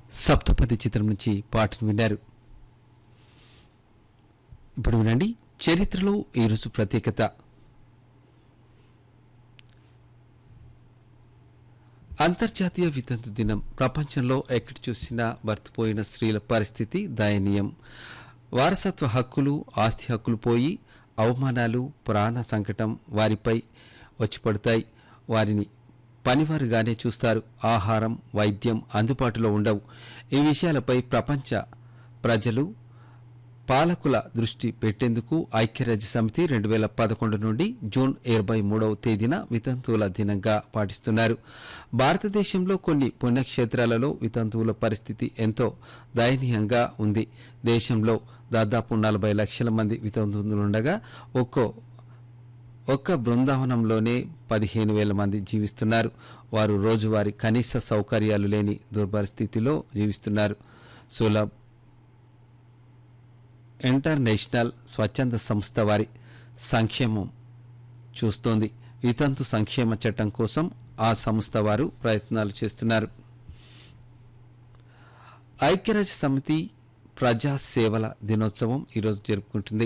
సప్తపది చిత్రం నుంచి పాటను విన్నారు ఇప్పుడు వినండి చరిత్రలో ఈరోజు ప్రత్యేకత అంతర్జాతీయ వితంతు దినం ప్రపంచంలో ఎక్కడ చూసినా భర్తపోయిన స్త్రీల పరిస్థితి దయనీయం వారసత్వ హక్కులు ఆస్తి హక్కులు పోయి అవమానాలు ప్రాణ సంకటం వారిపై వచ్చి పడతాయి వారిని పనివారుగానే చూస్తారు ఆహారం వైద్యం అందుబాటులో ఉండవు ఈ విషయాలపై ప్రపంచ ప్రజలు పాలకుల దృష్టి పెట్టేందుకు ఐక్యరాజ్య సమితి రెండు వేల పదకొండు నుండి జూన్ ఇరవై మూడవ తేదీన వితంతువుల దినంగా పాటిస్తున్నారు భారతదేశంలో కొన్ని పుణ్యక్షేత్రాలలో వితంతువుల పరిస్థితి ఎంతో దయనీయంగా ఉంది దేశంలో దాదాపు నలభై లక్షల మంది వితంతువులుండగా ఒక్కో ఒక్క బృందావనంలోనే పదిహేను వేల మంది జీవిస్తున్నారు వారు రోజువారీ కనీస సౌకర్యాలు లేని దుర్పరిస్థితిలో జీవిస్తున్నారు సులభ్ ఇంటర్నేషనల్ స్వచ్ఛంద సంస్థ వారి సంక్షేమం చూస్తోంది వితంతు సంక్షేమ చట్టం కోసం ఆ సంస్థ వారు ప్రయత్నాలు చేస్తున్నారు ఐక్యరాజ్య సమితి ప్రజా సేవల దినోత్సవం ఈరోజు జరుపుకుంటుంది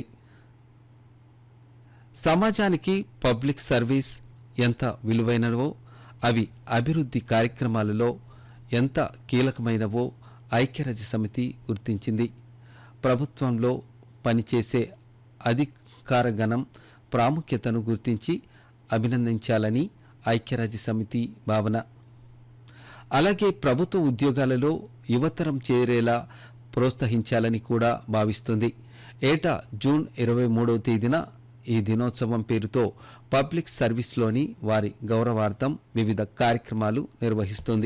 సమాజానికి పబ్లిక్ సర్వీస్ ఎంత విలువైనవో అవి అభివృద్ధి కార్యక్రమాలలో ఎంత కీలకమైనవో ఐక్యరాజ్య సమితి గుర్తించింది ప్రభుత్వంలో పనిచేసే అధికారగణం ప్రాముఖ్యతను గుర్తించి అభినందించాలని ఐక్యరాజ్య సమితి భావన అలాగే ప్రభుత్వ ఉద్యోగాలలో యువతరం చేరేలా ప్రోత్సహించాలని కూడా భావిస్తుంది ఏటా జూన్ ఇరవై మూడవ తేదీన ఈ దినోత్సవం పేరుతో పబ్లిక్ సర్వీస్లోని వారి గౌరవార్థం వివిధ కార్యక్రమాలు నిర్వహిస్తుంది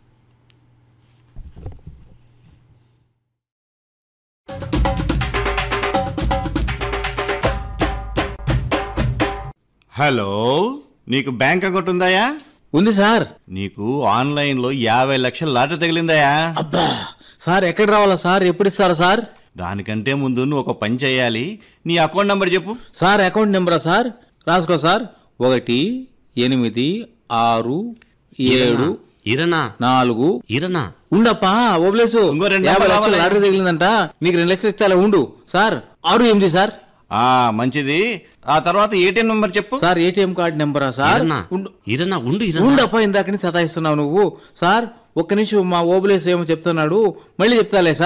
హలో నీకు బ్యాంక్ అకౌంట్ ఉందాయా ఉంది సార్ నీకు ఆన్లైన్లో యాభై లక్షల లాటరీ తగిలిందాయా అబ్బా సార్ ఎక్కడ రావాలా సార్ ఎప్పుడు ఇస్తారా సార్ దానికంటే ముందు నువ్వు ఒక పని చేయాలి నీ అకౌంట్ నంబర్ చెప్పు సార్ అకౌంట్ నెంబరా సార్ రాసుకో సార్ ఒకటి ఎనిమిది ఆరు ఏడు ఇరనా నాలుగు ఇరనా ఉండప్పా ఓబ్లేసు ఇంకో రెండు యాభై నెంబర్లు లక్షలు రావాలి. లాటరీ తగిలిందంట నీకు రెండు లక్షలు ఇస్తే అలా ఉండు సార్ ఆరు ఎనిమిది సార్ ఆ మంచిది ఆ తర్వాత ఏటీఎం నంబర్ చెప్పు సార్ ఏటీఎం కార్డు నెంబరా సార్ ఇరనా ఉండు ఇరనా ఉండు ఇరనా ఉండప్పా ఇందాకని సతాయిస్తున్నావు నువ్వు సార్ ఒక్క నిమిషం మా ఓబులేసు ఏమో చెప్తున్నాడు మళ్ళీ చెప్తాలే సార్